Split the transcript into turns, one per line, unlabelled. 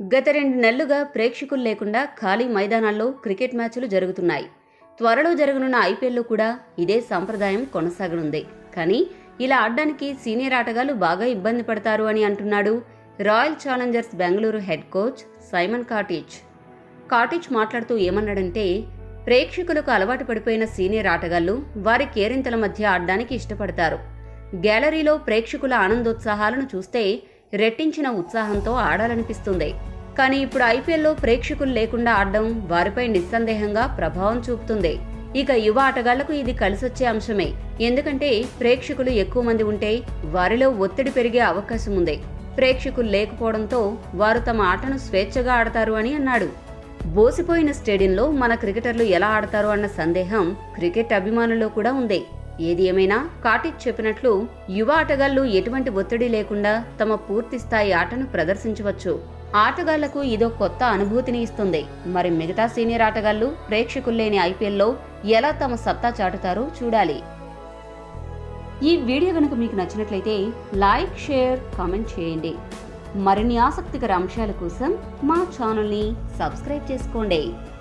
గత రెండు నెలలుగా ప్రేక్షకులు లేకుండా ఖాళీ మైదానాల్లో క్రికెట్ మ్యాచ్లు జరుగుతున్నాయి త్వరలో జరగనున్న ఐపీఎల్లో కూడా ఇదే సంప్రదాయం కొనసాగనుంది కానీ ఇలా ఆడడానికి సీనియర్ ఆటగాళ్లు బాగా ఇబ్బంది పడతారు అని అంటున్నాడు Royal Challengers Bengaluru head coach Simon Katich Katich మాట్లాడుతూ ఏమన్నాడంటే ప్రేక్షకులకు అలవాటు పడిపోయిన సీనియర్ ఆటగాళ్లు వారి కేరింతల మధ్య ఆడడానికి ఇష్టపడతారు గ్యాలరీలో ప్రేక్షకుల ఆనందోత్సాహాలను చూస్తే రెట్టించిన ఉత్సాహంతో ఆడాలనిపిస్తుంది కానీ ఇప్పుడు ఐపీఎల్లో ప్రేక్షకులు లేకుండా ఆడడం వారిపై నిస్సందేహంగా ప్రభావం చూపుతుంది ఇక యువ ఆటగాళ్లకు ఇది కలిసొచ్చే అంశమే ఎందుకంటే ప్రేక్షకులు ఎక్కువ మంది ఉంటే వారిలో ఒత్తిడి పెరిగే అవకాశం ఉంది ప్రేక్షకులు లేకపోవడంతో వారు తమ ఆటను స్వేచ్ఛగా ఆడతారు అని అన్నాడు బోసిపోయిన స్టేడియంలో మన క్రికెటర్లు ఎలా ఆడతారు అన్న సందేహం క్రికెట్ అభిమానుల్లో కూడా ఉంది ఏది ఏమైనా కాటిక్ చెప్పినట్లు యువ ఆటగాళ్లు ఎటువంటి ఒత్తిడి లేకుండా తమ పూర్తి స్థాయి ఆటను ప్రదర్శించవచ్చు ఆటగాళ్లకు ఇదో కొత్త అనుభూతిని ఇస్తుంది మరి మిగతా సీనియర్ ఆటగాళ్లు ప్రేక్షకులు లేని ఐపీఎల్లో ఎలా తమ సత్తా చాటుతారో చూడాలి ఈ వీడియో కనుక మీకు నచ్చినట్లయితే లైక్ షేర్ కామెంట్ చేయండి మరిన్ని ఆసక్తికర అంశాల కోసం మా ఛానల్ని సబ్స్క్రైబ్ చేసుకోండి